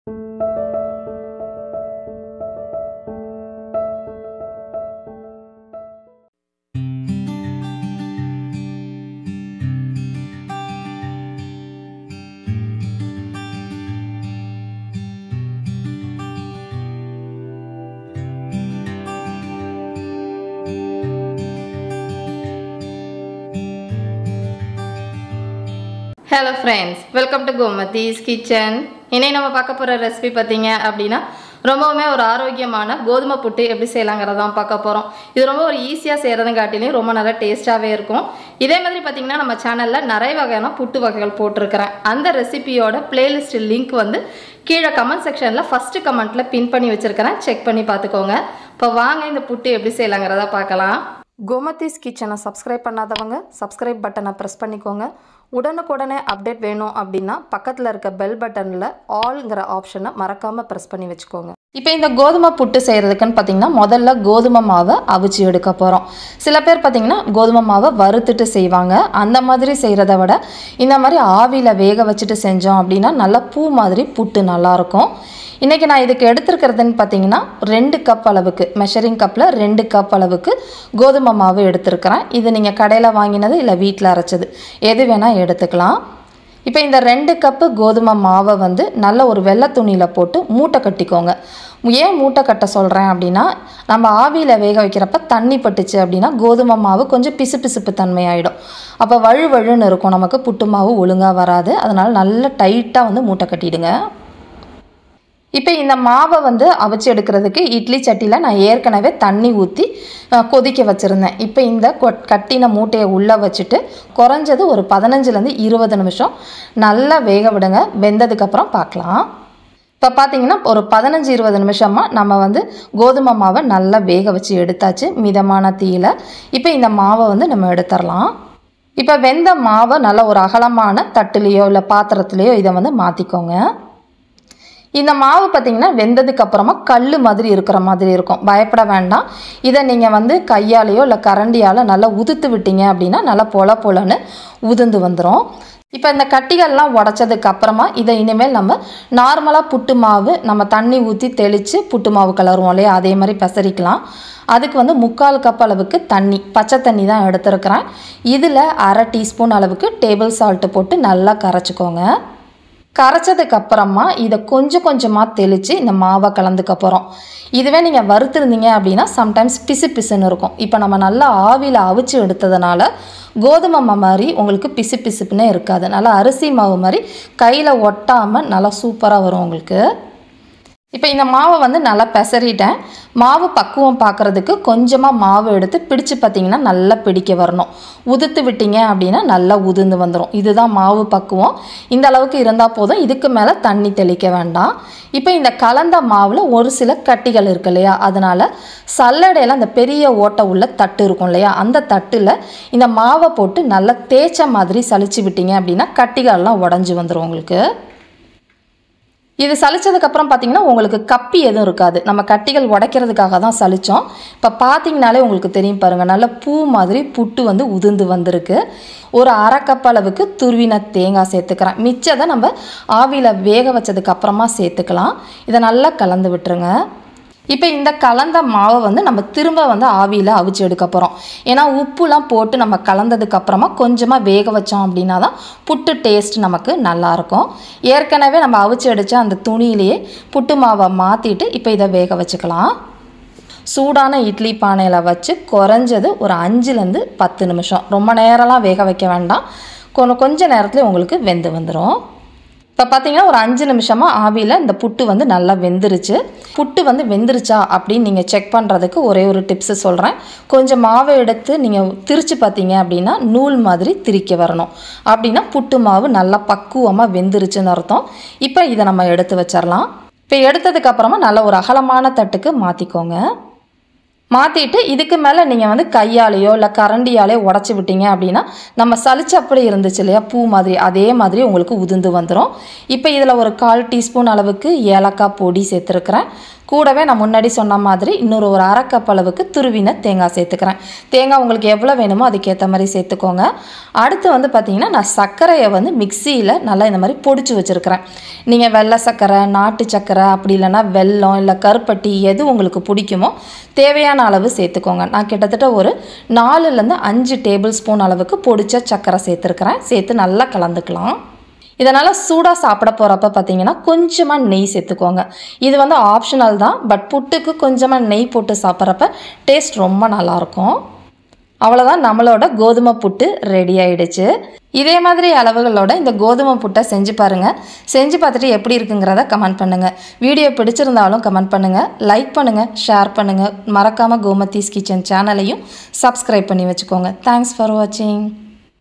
hello friends welcome to Gomathi's kitchen இன்னைக்கு நம்ம பார்க்க போகிற ரெசிபி பார்த்தீங்க அப்படின்னா ரொம்பவுமே ஒரு ஆரோக்கியமான கோதுமை புட்டு எப்படி செய்யலாங்கிறதான் பார்க்க போகிறோம் இது ரொம்ப ஒரு ஈஸியாக செய்கிறதும் காட்டிலையும் ரொம்ப நல்லா டேஸ்ட்டாகவே இருக்கும் இதே மாதிரி பார்த்தீங்கன்னா நம்ம சேனலில் நிறைய வகையான புட்டு வகைகள் போட்டிருக்கிறேன் அந்த ரெசிபியோட பிளேலிஸ்ட் லிங்க் வந்து கீழே கமெண்ட் செக்ஷனில் ஃபஸ்ட்டு கமெண்ட்டில் பின் பண்ணி வச்சுருக்கிறேன் செக் பண்ணி பார்த்துக்கோங்க இப்போ வாங்க இந்த புட்டு எப்படி செய்யலாங்கிறத பார்க்கலாம் கோமதிஸ் கிச்சனை சப்ஸ்கிரைப் பண்ணாதவங்க சப்ஸ்கிரைப் பட்டனை ப்ரெஸ் பண்ணிக்கோங்க உடனுக்குடனே அப்டேட் வேணும் அப்படின்னா பக்கத்தில் இருக்க பெல் பட்டனில் ஆல்ங்கிற ஆப்ஷனை மறக்காமல் ப்ரெஸ் பண்ணி வச்சுக்கோங்க இப்போ இந்த கோதுமை புட்டு செய்கிறதுக்குன்னு பார்த்தீங்கன்னா முதல்ல கோதுமை மாவை அவிச்சு எடுக்க போகிறோம் சில பேர் பார்த்தீங்கன்னா கோதுமை மாவை வறுத்துட்டு செய்வாங்க அந்த மாதிரி செய்கிறத விட இந்த மாதிரி ஆவியில் வேக வச்சுட்டு செஞ்சோம் அப்படின்னா நல்லா பூ மாதிரி புட்டு நல்லாயிருக்கும் இன்றைக்கி நான் இதுக்கு எடுத்துருக்கிறதுன்னு பார்த்தீங்கன்னா ரெண்டு கப் அளவுக்கு மெஷரிங் கப்பில் ரெண்டு கப் அளவுக்கு கோதுமை மாவு எடுத்திருக்கிறேன் இது நீங்கள் கடையில் வாங்கினது இல்லை வீட்டில் அரைச்சது எது வேணால் எடுத்துக்கலாம் இப்போ இந்த ரெண்டு கப்பு கோதுமை மாவை வந்து நல்ல ஒரு வெள்ளை துணியில் போட்டு மூட்டை கட்டிக்கோங்க ஏன் மூட்டை கட்ட சொல்கிறேன் அப்படின்னா நம்ம ஆவியில் வேக வைக்கிறப்ப தண்ணி பட்டுச்சு அப்படின்னா கோதுமை மாவு கொஞ்சம் பிசு பிசுப்பு தன்மை ஆகிடும் அப்போ வழு வழுன்னு இருக்கும் நமக்கு புட்டு மாவு ஒழுங்காக வராது அதனால் நல்ல டைட்டாக வந்து மூட்டை கட்டிடுங்க இப்போ இந்த மாவை வந்து அவிச்சு எடுக்கிறதுக்கு இட்லி சட்டியில் நான் ஏற்கனவே தண்ணி ஊற்றி கொதிக்க வச்சுருந்தேன் இப்போ இந்த கொ- கட்டின மூட்டையை உள்ளே வச்சுட்டு குறைஞ்சது ஒரு பதினஞ்சுலேருந்து இருபது நிமிஷம் நல்லா வேக விடுங்க வெந்ததுக்கப்புறம் பார்க்கலாம் இப்போ பார்த்தீங்கன்னா ஒரு பதினஞ்சு இருபது நிமிஷமாக நம்ம வந்து கோதுமை மாவை நல்லா வேக வச்சு எடுத்தாச்சு மிதமான தீயில இப்போ இந்த மாவை வந்து நம்ம எடுத்துடலாம் இப்போ வெந்த மாவை நல்ல ஒரு அகலமான தட்டுலேயோ இல்லை பாத்திரத்துலேயோ இதை வந்து மாற்றிக்கோங்க இந்த மாவு பார்த்தீங்கன்னா வெந்ததுக்கு அப்புறமா கல் மாதிரி இருக்கிற மாதிரி இருக்கும் பயப்பட வேண்டாம் இதை நீங்கள் வந்து கையாலேயோ இல்லை கரண்டியால் நல்லா உதுத்து விட்டீங்க அப்படின்னா நல்லா பொல பொலன்னு உதிர்ந்து வந்துடும் இப்போ இந்த கட்டிகள்லாம் உடச்சதுக்கு அப்புறமா இதை இனிமேல் நம்ம நார்மலாக புட்டு மாவு நம்ம தண்ணி ஊற்றி தெளித்து புட்டு மாவு கலருவோம் இல்லையா அதே மாதிரி பெசரிக்கலாம் அதுக்கு வந்து முக்கால் கப் அளவுக்கு தண்ணி பச்சை தண்ணி தான் எடுத்துருக்கிறேன் இதில் அரை டீஸ்பூன் அளவுக்கு டேபிள் சால்ட்டு போட்டு நல்லா கரைச்சிக்கோங்க கரைச்சதுக்கு அப்புறமா இதை கொஞ்சம் கொஞ்சமாக தெளித்து இந்த மாவை கலந்துக்க போகிறோம் இதுவே நீங்கள் வறுத்துருந்தீங்க அப்படின்னா சம்டைம்ஸ் பிசு பிசுன்னு இருக்கும் இப்போ நம்ம நல்லா ஆவியில் அவிச்சு எடுத்ததுனால கோதுமை மாவு மாதிரி உங்களுக்கு பிசு பிசுப்புன்னே இருக்காது நல்லா அரிசி மாவு மாதிரி கையில் ஒட்டாமல் நல்லா சூப்பராக வரும் உங்களுக்கு இப்போ இந்த மாவை வந்து நல்லா பெசறிட்டேன் மாவு பக்குவம் பார்க்குறதுக்கு கொஞ்சமாக மாவு எடுத்து பிடிச்சு பார்த்தீங்கன்னா நல்லா பிடிக்க வரணும் உதுத்து விட்டீங்க அப்படின்னா நல்லா உதிர்ந்து வந்துடும் இதுதான் மாவு பக்குவம் இந்த அளவுக்கு இருந்தால் போதும் இதுக்கு மேலே தண்ணி தெளிக்க வேண்டாம் இப்போ இந்த கலந்த மாவில் ஒரு சில கட்டிகள் இருக்கு இல்லையா அதனால் சல்லடையில் அந்த பெரிய ஓட்டை உள்ள தட்டு இருக்கும் இல்லையா அந்த தட்டில் இந்த மாவை போட்டு நல்லா தேய்ச்ச மாதிரி சலிச்சு விட்டீங்க அப்படின்னா கட்டிகள்லாம் உடஞ்சி வந்துடும் உங்களுக்கு இது சலிச்சதுக்கப்புறம் பார்த்தீங்கன்னா உங்களுக்கு கப்பி எதுவும் இருக்காது நம்ம கட்டிகள் உடைக்கிறதுக்காக தான் சலிச்சோம் இப்போ பார்த்தீங்கனாலே உங்களுக்கு தெரியும் பாருங்கள் நல்ல பூ மாதிரி புட்டு வந்து உதிர்ந்து வந்திருக்கு ஒரு அரை கப் அளவுக்கு துருவின தேங்காய் சேர்த்துக்கிறேன் மிச்சத்தை நம்ம ஆவியில் வேக வச்சதுக்கு அப்புறமா சேர்த்துக்கலாம் இதை நல்லா கலந்து விட்டுருங்க இப்போ இந்த கலந்த மாவை வந்து நம்ம திரும்ப வந்து ஆவியில் அவிச்சு எடுக்க போகிறோம் ஏன்னா உப்புலாம் போட்டு நம்ம கலந்ததுக்கு அப்புறமா கொஞ்சமாக வேக வச்சோம் அப்படின்னா தான் புட்டு டேஸ்ட் நமக்கு நல்லாயிருக்கும் ஏற்கனவே நம்ம அவிச்சு அடித்த அந்த துணியிலேயே புட்டு மாவை மாற்றிட்டு இப்போ இதை வேக வச்சுக்கலாம் சூடான இட்லி பானையில் வச்சு குறைஞ்சது ஒரு அஞ்சுலேருந்து பத்து நிமிஷம் ரொம்ப நேரம்லாம் வேக வைக்க வேண்டாம் கொஞ்சம் கொஞ்ச நேரத்தில் உங்களுக்கு வெந்து வந்துடும் இப்போ பார்த்தீங்கன்னா ஒரு அஞ்சு நிமிஷமாக ஆவியில் இந்த புட்டு வந்து நல்லா வெந்துருச்சு புட்டு வந்து வெந்துருச்சா அப்படின்னு நீங்கள் செக் பண்ணுறதுக்கு ஒரே ஒரு டிப்ஸு சொல்கிறேன் கொஞ்சம் மாவை எடுத்து நீங்கள் திரிச்சு பார்த்தீங்க அப்படின்னா நூல் மாதிரி திரிக்க வரணும் அப்படின்னா புட்டு மாவு நல்லா பக்குவமாக வெந்துருச்சுன்னு அர்த்தம் இப்போ இதை நம்ம எடுத்து வச்சிடலாம் இப்போ எடுத்ததுக்கு அப்புறமா நல்ல ஒரு அகலமான தட்டுக்கு மாற்றிக்கோங்க மாற்றிட்டு இதுக்கு மேலே நீங்கள் வந்து கையாலேயோ இல்லை கரண்டியாலேயோ உடச்சி விட்டீங்க அப்படின்னா நம்ம சளிச்சப்படி இருந்துச்சு இல்லையா பூ மாதிரி அதே மாதிரி உங்களுக்கு உதிர்ந்து வந்துடும் இப்போ இதில் ஒரு கால் டீஸ்பூன் அளவுக்கு ஏலக்காய் பொடி சேர்த்துருக்குறேன் கூடவே நான் முன்னாடி சொன்ன மாதிரி இன்னொரு ஒரு அரை கப் அளவுக்கு துருவின தேங்காய் சேர்த்துக்கிறேன் தேங்காய் உங்களுக்கு எவ்வளோ வேணுமோ அதுக்கேற்ற மாதிரி சேர்த்துக்கோங்க அடுத்து வந்து பார்த்திங்கன்னா நான் சர்க்கரையை வந்து மிக்சியில் நல்லா இந்த மாதிரி பொடிச்சு வச்சுருக்கிறேன் நீங்கள் வெள்ளை சர்க்கரை நாட்டு சர்க்கரை அப்படி இல்லைன்னா வெல்லம் இல்லை கருப்பட்டி எது உங்களுக்கு பிடிக்குமோ தேவையான அளவு சேர்த்துக்கோங்க நான் கிட்டத்தட்ட ஒரு நாலுலேருந்து அஞ்சு டேபிள் ஸ்பூன் அளவுக்கு பொடிச்ச சர்க்கரை சேர்த்துருக்கிறேன் சேர்த்து நல்லா கலந்துக்கலாம் இதனால் சூடாக சாப்பிட போகிறப்ப பார்த்தீங்கன்னா கொஞ்சமாக நெய் சேர்த்துக்கோங்க இது வந்து ஆப்ஷனல் தான் பட் புட்டுக்கு கொஞ்சமாக நெய் போட்டு சாப்பிட்றப்ப டேஸ்ட் ரொம்ப நல்லாயிருக்கும் அவ்வளோதான் நம்மளோட கோதுமை புட்டு ரெடி ஆயிடுச்சு இதே மாதிரி அளவுகளோட இந்த கோதுமை புட்டை செஞ்சு பாருங்கள் செஞ்சு பார்த்துட்டு எப்படி இருக்குங்கிறத கமெண்ட் பண்ணுங்கள் வீடியோ பிடிச்சிருந்தாலும் கமெண்ட் பண்ணுங்கள் லைக் பண்ணுங்கள் ஷேர் பண்ணுங்கள் மறக்காமல் கோமதீஸ் கிச்சன் சேனலையும் சப்ஸ்கிரைப் பண்ணி வச்சுக்கோங்க தேங்க்ஸ் ஃபார் வாட்சிங்